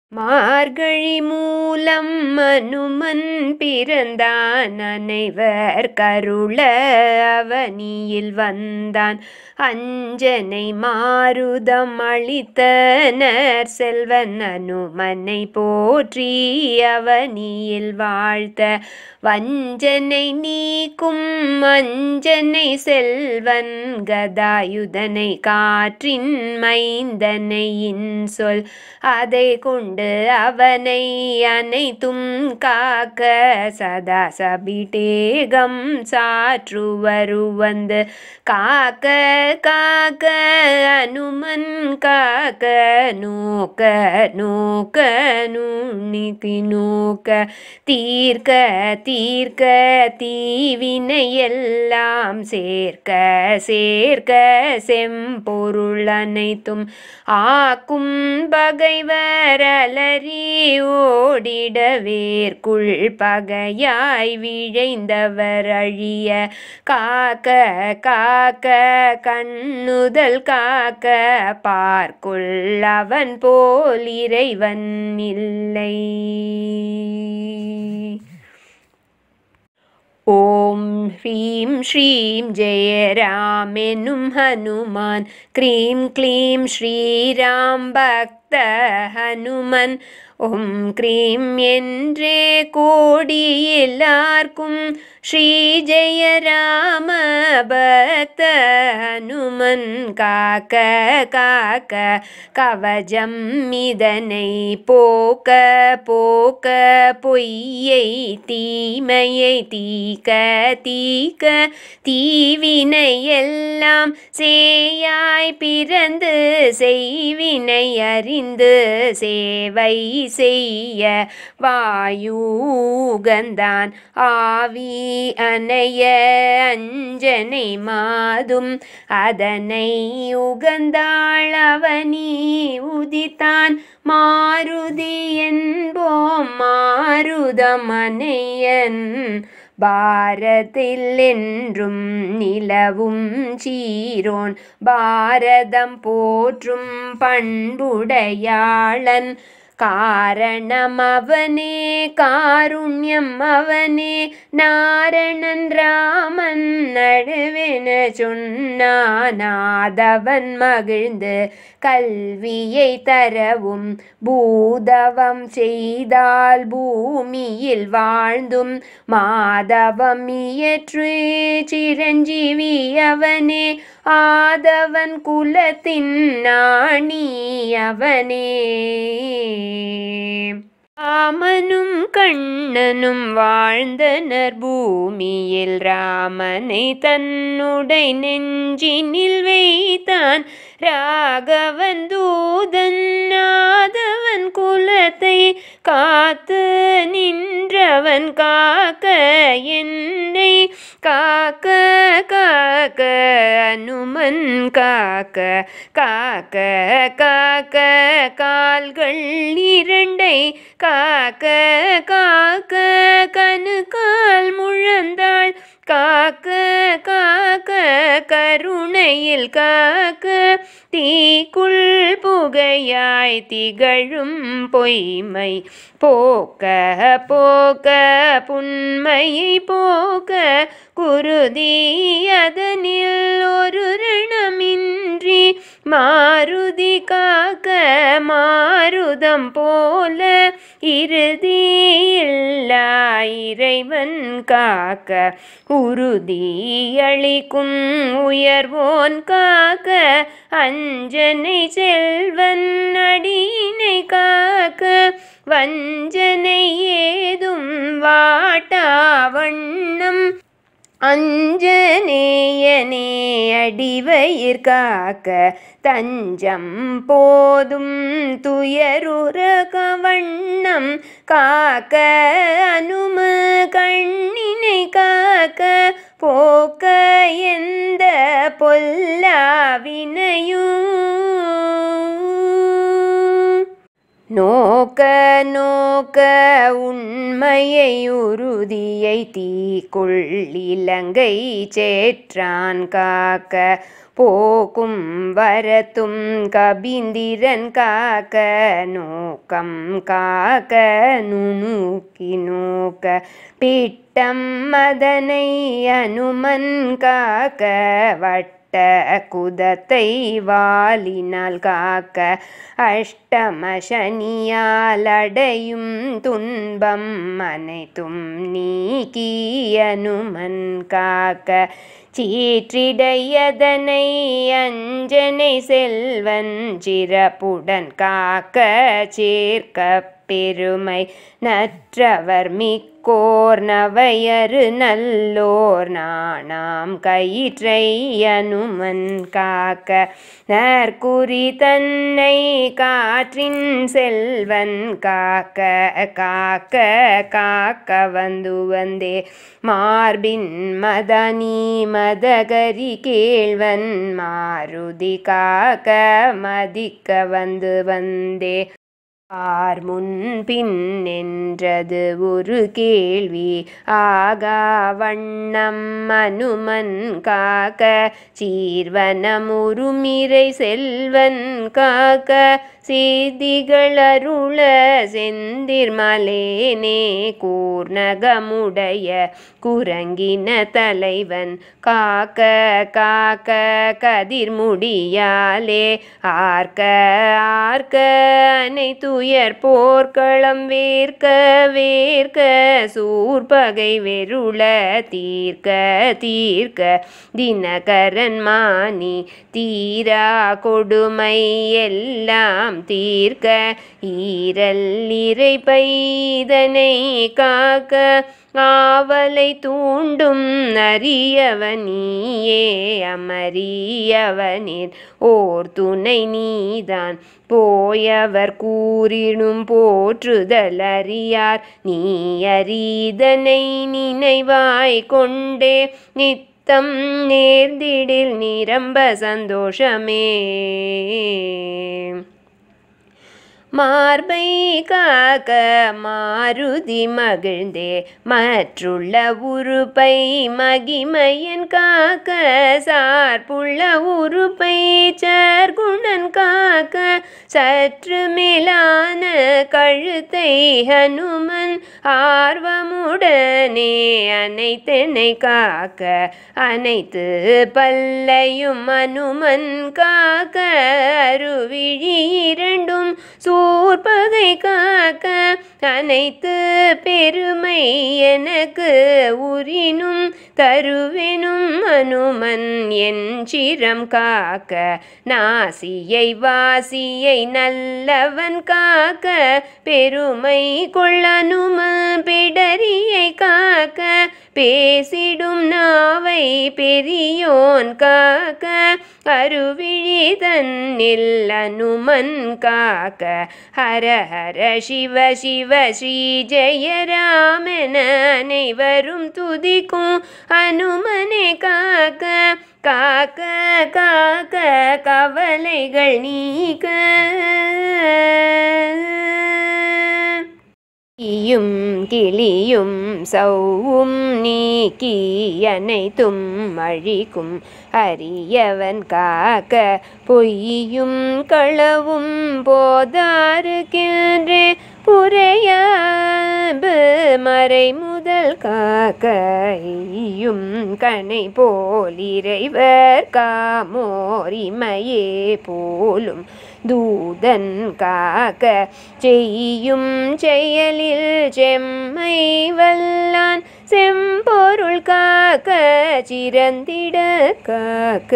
மார்கழி மூலம் அனுமன் பிறந்தான் அனைவர் கருள அவனியில் வந்தான் அஞ்சனை மாருதம் அளித்தனர் செல்வன் அனுமனை போற்றி அவனியில் வாழ்த்த வஞ்சனை நீக்கும் அஞ்சனை செல்வன் கதாயுதனை காற்றின் மைந்தனை இன்சொல் அதை கொண்டு அவனை அனைத்தும் காக்க சதா சபிடேகம் சாற்றுவரு வந்து காக்க காக்க அனுமன் காக்க நோக்க நோக்க நுண்ணிக்கு நோக்க தீர்க்க தீர்க்க தீவினை எல்லாம் சேர்க்க சேர்க்க செம்பொருள் அனைத்தும் ஆக்கும் பகைவர் அலறி ஓடிட வேர்க்குள் பகையாய் விழைந்தவர் அழிய காக்க காக்க கண்ணுதல் காக்க பார்க்குள் அவன் போல் இறைவன் இல்லை ஓம் ஹ்ரீம் ஸ்ரீம் ஜெய ராம் எனும் ஹனுமான் க்ரீம் க்ளீம் ஸ்ரீராம் பக்த ஹனுமன் ஓம் க்ரீம் என்றே கோடி எல்லார்க்கும் ஸ்ரீ ஜெய ராம பக்த ஹனுமன் காக்க காக்க கவஜம் இதனை போக்க போக்க பொய்யை தீமையை தீக்க தீக்க தீவினை எல்லாம் சேயாய் பிறந்து செய்வினை அறிந்து சேவை செய்ய வாயூகந்தான் ஆவி அணைய அஞ்சனை மாதும் அதனை உகந்தாள் அவனி உதித்தான் மாருதி என்போம் மாருதமனையன் பாரதில் என்றும் நிலவும் சீரோன் பாரதம் போற்றும் பண்புடையாளன் காரணம் அவனே காருண்யம் அவனே நாரணன் ராமன் நடுவென சொன்னாதவன் மகிழ்ந்து கல்வியை தரவும் பூதவம் செய்தால் பூமியில் வாழ்ந்தும் மாதவம் இயற்று சிரஞ்சீவி அவனே ஆதவன் குலத்தின் நாணி அவனே ராமனும் கண்ணனும் வாழ்ந்தனர் பூமியில் ராமனை தன்னுடை நெஞ்சினில் வைத்தான் ராகவன் தூதன் நாதவன் குலத்தை காத்து நின்றவன் காக்க என்னை காக்க காக்க அனுமன் காக்க காக்க காக்க கால்கள் இரண்டை காக்க காக்க கணுக்கால் முழந்தாள் காக்க காக்க கருணையில் காக்க தீக்குள் புகையாய் திகழும் பொய்மை போக்க போக்க புன்மையை போக்க குருதி அதனில் ஒரு ரணமின்றி மாருதி காக்க மாருதம் போல இறுதியில்லா இறைவன் காக்க உறுதி அளிக்கும் உயர்வோன் காக்க அஞ்சனை செல்வன் அடியினை காக்க வஞ்சனை ஏதும் வாட்டா வண்ணம் அஞ்சனேயனே அடிவயிர் காக்க தஞ்சம் போதும் துயருற கவண்ணம் காக்க அனும கண்ணினை காக்க போக்க எந்த பொல்லாவினையும் நோக்க நோக்க உண்மையை உறுதியை தீக்குள் இலங்கை சேற்றான் காக்க போக்கும் வரத்தும் கபிந்திரன் காக்க நோக்கம் காக்க நுணுக்கி நோக்க பிட்டம் மதனை அனுமன் காக்க வட்ட குதத்தை வாலினால் காக்க அஷ்டம சனியால் அடையும் துன்பம் அனைத்தும் நீக்கி அனுமன் காக்க சீற்றிடையதனை அஞ்சனை செல்வன் சிறப்புடன் காக்க சேர்க்க பெருமை நற்றவர் மிக்கோர் நவையறு நல்லோர் நாணாம் கயிற்றை அனுமன் காக்க நற்குறி தன்னை காற்றின் செல்வன் காக்க காக்க காக்க வந்து வந்தே மார்பின் மதனி மதகரி கேழ்வன் மாருதி காக்க மதிக்க வந்து வந்தே ஆர் முன் பின் என்றது ஒரு கேள்வி ஆகா வண்ணம் அனுமன் காக்க சீர்வனம் உருமிரை செல்வன் காக்க செய்திகள் அருள செந்திர்மலேனே கூர்நகமுடைய குரங்கின தலைவன் காக்க காக்க கதிர்முடியாலே ஆர்க்க ஆர்க்க அனைத்துயர் போர்க்களம் வேர்க்க வேர்க்க சூர்பகை வெருள தீர்க்க தீர்க்க தினகரன் மானி தீரா கொடுமை எல்லாம் தீர்க்க ஈரல் இறை பைதனை காக்க ஆவலை தூண்டும் அரியவனியே அமரியவனின் ஓர் துணை நீதான் போயவர் கூறினும் போற்றுதல் அறியார் நீ அரிதனை நினைவாய் கொண்டே நித்தம் நேர்ந்திடில் நிரம்ப சந்தோஷமே மார்பை காக்க மாருதி மகிழ்ந்தே மற்றுள்ள உறுப்பை மகிமையன் காக்க சார்புள்ள உறுப்பை சர்க்குணன் காக்க சற்று மேலான கழுத்தை ஹனுமன் ஆர்வமுடனே அனைத்தனை காக்க அனைத்து பல்லையும் அனுமன் காக்க அருவிழி இரண்டும் சூர்பகை காக்க அனைத்து பெருமை எனக்கு உரினும் தருவெனும் அனுமன் என் சிரம் காக்க நாசியை வாசியை நல்லவன் காக்க பெருமை கொள்ளனும பிடரியை காக்க பேசிடும் நாவை பெரியோன் காக்க அருவிழி தன்னில் அனுமன் காக்க ஹர ஹர சிவ சிவ ஸ்ரீ ஜெயராமன அனைவரும் துதிக்கும் அனுமனை காக்க காக்க காக்க கவலைகள் நீக்க ஈயும் கிளியும் சௌவும் நீக்கி அனைத்தும் அழிக்கும் அரியவன் காக்க பொய்யும் களவும் போதாருக்கின்றே புரையாபு மறை முதல் காக்க ஈயும் கனை போல் இறைவர் காமோரிமையே போலும் தூதன் காக்க செய்யும் செயலில் செம்மை வல்லான் செம்பொருள் காக்க சிறந்திட காக்க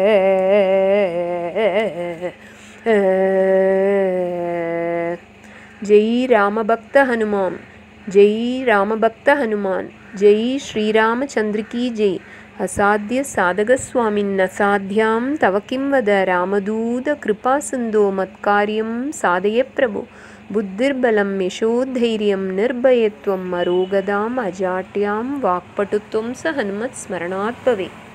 ஜெய் ராமபக்த ஹனுமான் ஜெய் ராமபக்த ஹனுமான் ஜெய் ஸ்ரீராமச்சந்திர கி ஜெய் அசாத்திய சாதகஸ்வாமின் அசாத்தியாம் தவ கிம் வத ராமதூத கிருபா சிந்தோ மத்காரியம் சாதய பிரபு புத்திர்பலம் யசோதைரியம் நிர்பயத்வம் அரோகதாம் அஜாட்யாம் வாக்பட்டுத்வம் ச ஹனுமத் ஸ்மரணாத் பவே